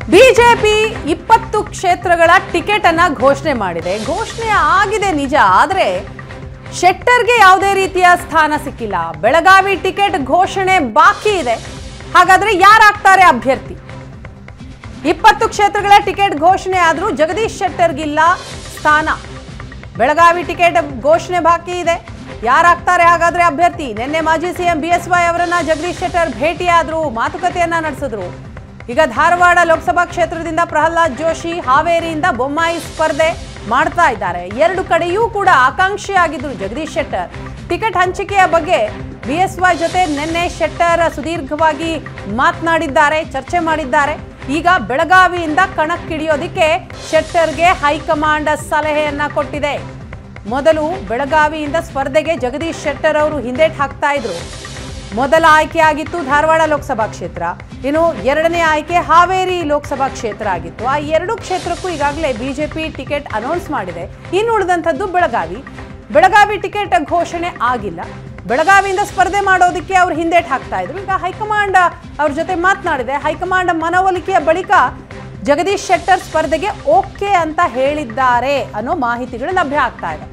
BJP ಇಪ್ಪತ್ತು ಕ್ಷೇತ್ರಗಳ ticket ಅನ್ನ ಘೋಷಣೆ ಮಾಡಿದೆ ಘೋಷಣೆ ಆಗಿದೆ ನಿಜ ಆದರೆ ಶೆಟ್ಟರ್ಗೆ ಯಾವುದೇ ರೀತಿಯ ಸ್ಥಾನ ಸಿಕ್ಕಿಲ್ಲ ಬೆಳಗಾವಿ ಟಿಕೆಟ್ ಘೋಷಣೆ ಬಾಕಿ ಇದೆ ಹಾಗಾದ್ರೆ ಯಾರಾಗ್ತಾರೆ ಅಭ್ಯರ್ಥಿ ಇಪ್ಪತ್ತು ಕ್ಷೇತ್ರಗಳ ಟಿಕೆಟ್ ಘೋಷಣೆ ಆದರೂ ಜಗದೀಶ್ ಶೆಟ್ಟರ್ಗಿಲ್ಲ ಸ್ಥಾನ ಬೆಳಗಾವಿ ಟಿಕೆಟ್ ಘೋಷಣೆ ಬಾಕಿ ಇದೆ ಯಾರಾಗ್ತಾರೆ ಹಾಗಾದ್ರೆ ಅಭ್ಯರ್ಥಿ ನಿನ್ನೆ ಮಾಜಿ ಸಿಎಂ ಬಿ ಎಸ್ ವೈ ಅವರನ್ನ ಜಗದೀಶ್ ಶೆಟ್ಟರ್ ಭೇಟಿಯಾದ್ರು ಮಾತುಕತೆಯನ್ನ ನಡೆಸಿದ್ರು ಈಗ ಧಾರವಾಡ ಲೋಕಸಭಾ ಕ್ಷೇತ್ರದಿಂದ ಪ್ರಹ್ಲಾದ್ ಜೋಶಿ ಹಾವೇರಿಯಿಂದ ಬೊಮ್ಮಾಯಿ ಸ್ಪರ್ಧೆ ಮಾಡ್ತಾ ಇದ್ದಾರೆ ಎರಡು ಕಡೆಯೂ ಕೂಡ ಆಕಾಂಕ್ಷಿಯಾಗಿದ್ರು ಜಗದೀಶ್ ಶೆಟ್ಟರ್ ಟಿಕೆಟ್ ಹಂಚಿಕೆಯ ಬಗ್ಗೆ ಬಿ ಎಸ್ ವೈ ಜೊತೆ ನಿನ್ನೆ ಶೆಟ್ಟರ್ ಸುದೀರ್ಘವಾಗಿ ಮಾತನಾಡಿದ್ದಾರೆ ಚರ್ಚೆ ಮಾಡಿದ್ದಾರೆ ಈಗ ಬೆಳಗಾವಿಯಿಂದ ಕಣಕ್ಕಿಳಿಯೋದಕ್ಕೆ ಶೆಟ್ಟರ್ಗೆ ಹೈಕಮಾಂಡ್ ಸಲಹೆಯನ್ನ ಕೊಟ್ಟಿದೆ ಮೊದಲು ಬೆಳಗಾವಿಯಿಂದ ಸ್ಪರ್ಧೆಗೆ ಜಗದೀಶ್ ಶೆಟ್ಟರ್ ಅವರು ಹಿಂದೇಟ್ ಹಾಕ್ತಾ ಇದ್ರು ಮೊದಲ ಆಯ್ಕೆ ಆಗಿತ್ತು ಧಾರವಾಡ ಲೋಕಸಭಾ ಕ್ಷೇತ್ರ ಇನ್ನು ಎರಡನೇ ಆಯ್ಕೆ ಹಾವೇರಿ ಲೋಕಸಭಾ ಕ್ಷೇತ್ರ ಆಗಿತ್ತು ಆ ಎರಡು ಕ್ಷೇತ್ರಕ್ಕೂ ಈಗಾಗಲೇ ಬಿಜೆಪಿ ಟಿಕೆಟ್ ಅನೌನ್ಸ್ ಮಾಡಿದೆ ಇನ್ನು ಉಳಿದಂಥದ್ದು ಬೆಳಗಾವಿ ಬೆಳಗಾವಿ ಟಿಕೆಟ್ ಘೋಷಣೆ ಆಗಿಲ್ಲ ಬೆಳಗಾವಿಯಿಂದ ಸ್ಪರ್ಧೆ ಮಾಡೋದಕ್ಕೆ ಅವ್ರು ಹಿಂದೇಟ್ ಹಾಕ್ತಾ ಇದ್ರು ಈಗ ಹೈಕಮಾಂಡ್ ಅವ್ರ ಜೊತೆ ಮಾತನಾಡಿದೆ ಹೈಕಮಾಂಡ್ ಮನವೊಲಿಕೆಯ ಬಳಿಕ ಜಗದೀಶ್ ಶೆಟ್ಟರ್ ಸ್ಪರ್ಧೆಗೆ ಓಕೆ ಅಂತ ಹೇಳಿದ್ದಾರೆ ಅನ್ನೋ ಮಾಹಿತಿಗಳು ಲಭ್ಯ ಆಗ್ತಾ ಇದೆ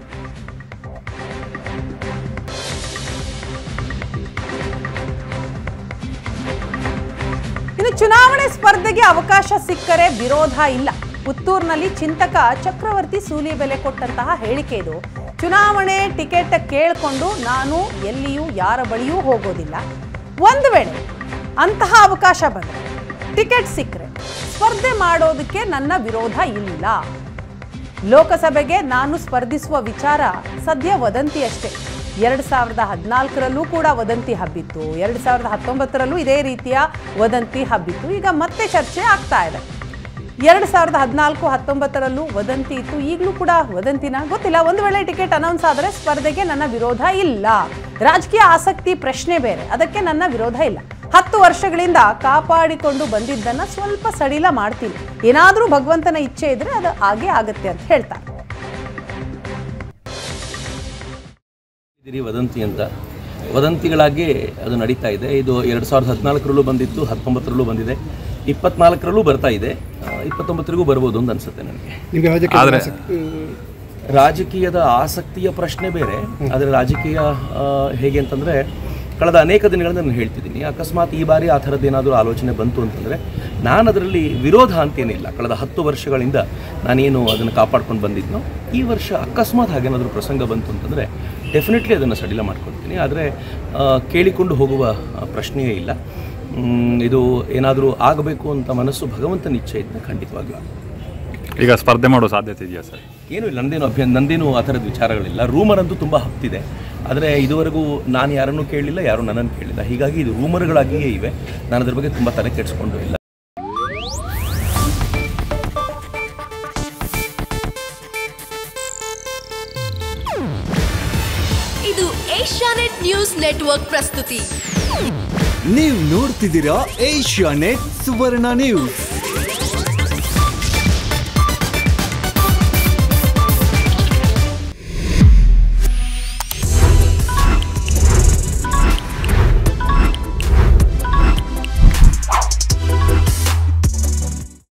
ಇನ್ನು ಚುನಾವಣೆ ಸ್ಪರ್ಧೆಗೆ ಅವಕಾಶ ಸಿಕ್ಕರೆ ವಿರೋಧ ಇಲ್ಲ ಪುತ್ತೂರಿನಲ್ಲಿ ಚಿಂತಕ ಚಕ್ರವರ್ತಿ ಸೂಲಿಬೆಲೆ ಕೊಟ್ಟಂತಹ ಹೇಳಿಕೆ ಇದು ಚುನಾವಣೆ ಟಿಕೆಟ್ ಕೇಳಿಕೊಂಡು ನಾನು ಎಲ್ಲಿಯೂ ಯಾರ ಬಳಿಯೂ ಹೋಗೋದಿಲ್ಲ ಒಂದು ವೇಳೆ ಅಂತಹ ಅವಕಾಶ ಬಂದರೆ ಟಿಕೆಟ್ ಸಿಕ್ಕರೆ ಸ್ಪರ್ಧೆ ಮಾಡೋದಕ್ಕೆ ನನ್ನ ವಿರೋಧ ಇಲ್ಲ ಲೋಕಸಭೆಗೆ ನಾನು ಸ್ಪರ್ಧಿಸುವ ವಿಚಾರ ಸದ್ಯ ವದಂತಿ ಅಷ್ಟೇ ಎರಡು ಸಾವಿರದ ಹದಿನಾಲ್ಕರಲ್ಲೂ ಕೂಡ ವದಂತಿ ಹಬ್ಬಿತ್ತು ಎರಡು ಸಾವಿರದ ಹತ್ತೊಂಬತ್ತರಲ್ಲೂ ಇದೇ ರೀತಿಯ ವದಂತಿ ಹಬ್ಬಿತ್ತು ಈಗ ಮತ್ತೆ ಚರ್ಚೆ ಆಗ್ತಾ ಇದೆ ಎರಡು ಸಾವಿರದ ಹದಿನಾಲ್ಕು ಹತ್ತೊಂಬತ್ತರಲ್ಲೂ ವದಂತಿ ಇತ್ತು ಈಗಲೂ ಕೂಡ ವದಂತಿನ ಗೊತ್ತಿಲ್ಲ ಒಂದು ವೇಳೆ ಟಿಕೆಟ್ ಅನೌನ್ಸ್ ಆದರೆ ಸ್ಪರ್ಧೆಗೆ ನನ್ನ ವಿರೋಧ ಇಲ್ಲ ರಾಜಕೀಯ ಆಸಕ್ತಿ ಪ್ರಶ್ನೆ ಬೇರೆ ಅದಕ್ಕೆ ನನ್ನ ವಿರೋಧ ಇಲ್ಲ ಹತ್ತು ವರ್ಷಗಳಿಂದ ಕಾಪಾಡಿಕೊಂಡು ಬಂದಿದ್ದನ್ನ ಸ್ವಲ್ಪ ಸಡಿಲ ಮಾಡ್ತೀನಿ ಏನಾದರೂ ಭಗವಂತನ ಇಚ್ಛೆ ಇದ್ರೆ ಅದು ಹಾಗೆ ಆಗುತ್ತೆ ಅಂತ ಹೇಳ್ತಾರೆ ಇದಿರಿ ವದಂತಿ ಅಂತ ವದಂತಿಗಳಾಗಿ ಅದು ನಡೀತಾ ಇದೆ ಇದು ಎರಡು ಸಾವಿರದ ಹದಿನಾಲ್ಕರಲ್ಲೂ ಬಂದಿತ್ತು ಹತ್ತೊಂಬತ್ತರಲ್ಲೂ ಬಂದಿದೆ ಇಪ್ಪತ್ನಾಲ್ಕರಲ್ಲೂ ಬರ್ತಾ ಇದೆ ಆ, ಇಪ್ಪತ್ತೊಂಬತ್ತರಿಗೂ ಬರ್ಬೋದು ಅಂತ ಅನ್ಸುತ್ತೆ ನನಗೆ ನಿಮಗೆ ರಾಜಕೀಯ ಆಸಕ್ತಿ- ರಾಜಕೀಯದ ಆಸಕ್ತಿಯ ಪ್ರಶ್ನೆ ಬೇರೆ ಆದರೆ ರಾಜಕೀಯ ಆ, ಹೇಗೆ ಅಂತಂದರೆ ಕಳೆದ ಅನೇಕ ದಿನಗಳಿಂದ ನಾನು ಹೇಳ್ತಿದ್ದೀನಿ ಅಕಸ್ಮಾತ್ ಈ ಬಾರಿ ಆ ಥರದ್ದು ಏನಾದರೂ ಆಲೋಚನೆ ಬಂತು ಅಂತಂದರೆ ನಾನು ಅದರಲ್ಲಿ ವಿರೋಧ ಅಂತೇನಿಲ್ಲ ಕಳೆದ ಹತ್ತು ವರ್ಷಗಳಿಂದ ನಾನೇನು ಅದನ್ನು ಕಾಪಾಡ್ಕೊಂಡು ಬಂದಿದ್ನೋ ಈ ವರ್ಷ ಅಕಸ್ಮಾತ್ ಹಾಗೇನಾದರೂ ಪ್ರಸಂಗ ಬಂತು ಅಂತಂದರೆ ಡೆಫಿನೆಟ್ಲಿ ಅದನ್ನು ಸಡಿಲ ಮಾಡ್ಕೊಳ್ತೀನಿ ಆದರೆ ಆ, ಕೇಳಿಕೊಂಡು ಹೋಗುವ ಆ, ಪ್ರಶ್ನೆಯೇ ಇಲ್ಲ ಮ್, ಇದು ಏನಾದರೂ ಆಗಬೇಕು ಅಂತ ಮನಸ್ಸು ಭಗವಂತನ ಇಚ್ಛೆ ಇದ್ದರೆ ಖಂಡಿತವಾಗಿಯೂ ಆಗುತ್ತೆ. ಈಗ ಸ್ಪರ್ಧೆ ಮಾಡೋ ಸಾಧ್ಯತೆ ಇದೆಯಾ ಸರ್ ಏನೂ ಇಲ್ಲ ನಂದೇನು ಅಭ್ಯ ನಂದೇನು ಆ ಥರದ ವಿಚಾರಗಳಿಲ್ಲ ರೂಮರ್ ಅಂತೂ ತುಂಬ ಹತ್ತಿದೆ ಆದರೆ ಇದುವರೆಗೂ ನಾನು ಯಾರನ್ನೂ ಕೇಳಲಿಲ್ಲ ಯಾರೂ ನನ್ನನ್ನು ಕೇಳಿಲ್ಲ ಹೀಗಾಗಿ ಇದು ರೂಮರ್ಗಳಾಗಿಯೇ ಇವೆ ನಾನು ಅದ್ರ ಬಗ್ಗೆ ತುಂಬ ತಲೆ ಕೆಡಿಸ್ಕೊಂಡು ಇಲ್ಲ ಇದು ಏಷ್ಯಾನೆಟ್ ನ್ಯೂಸ್ ನೆಟ್ವರ್ಕ್ ಪ್ರಸ್ತುತಿ ನೀವು ನೋಡ್ತಿದ್ದೀರಾ ಏಷ್ಯಾ ನೆಟ್ ಸುವರ್ಣ ನ್ಯೂಸ್